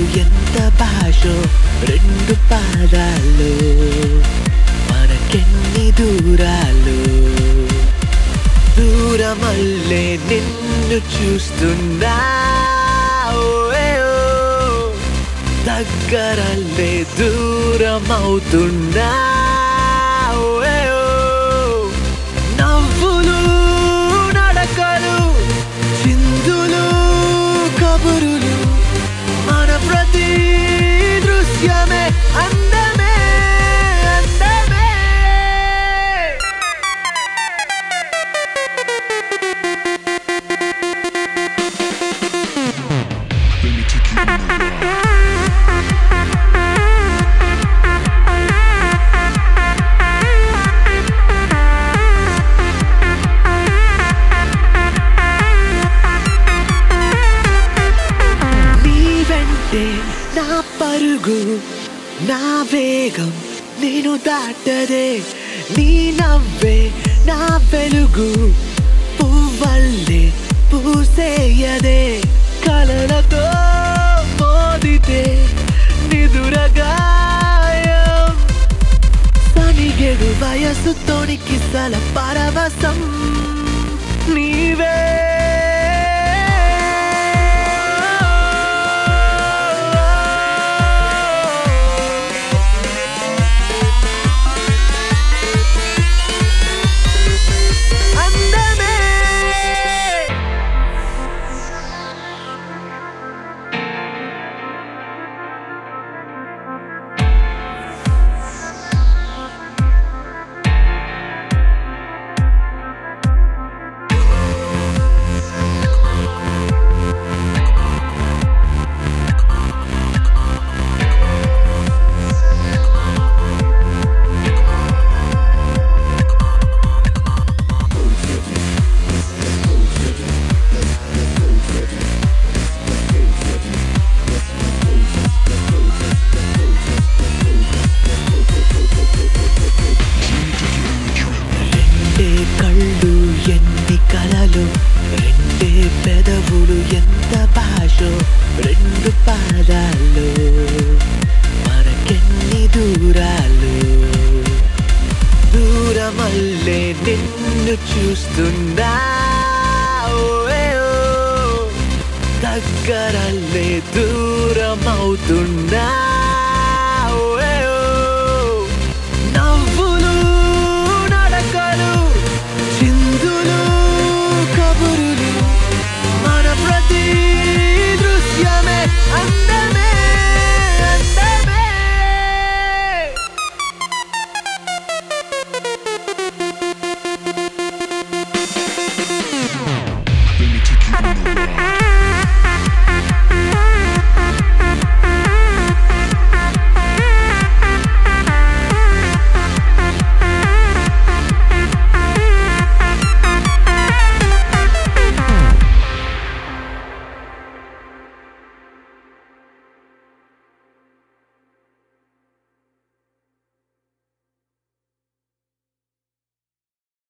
ఎంత భాషో రెండు పాదాలు మనకెన్ని దూరాలు దూరమల్లే నిన్ను చూస్తున్నా ఓయ్ ఓ. దగ్గరల్లే దూరం అవుతున్నా ఓయ్ ఓ. నవ్వులు నడకలు చిందులు కబురులు మన ప్రతి దృశ్యమే అందమే అందమే Let me take you on a ride. నీ వెంటే నా పరుగు నా వేగం నేను దాటదే నీ నవ్వే నా వెలుగు పువ్వల్లే పూసేయదే కలలతో మోదితే నిదురగాయం సనిగెడు వయసు తోనికి సల పరవశం నీవే అందమే రెండే కళ్ళు ఎన్ని కలలు రెండే పెదవులు ఎంత భాషో రెండు పాదాలు మనకెన్ని దూరాలు దూరమల్లే నిన్ను చూస్తున్నా ఓయ్ ఓ. దగ్గరల్లే దూరం అవుతున్నా ఓయ్ ఓ. నవ్వులు నడకలు చిందులు కబురులు మన ప్రతి దృశ్యమే అంద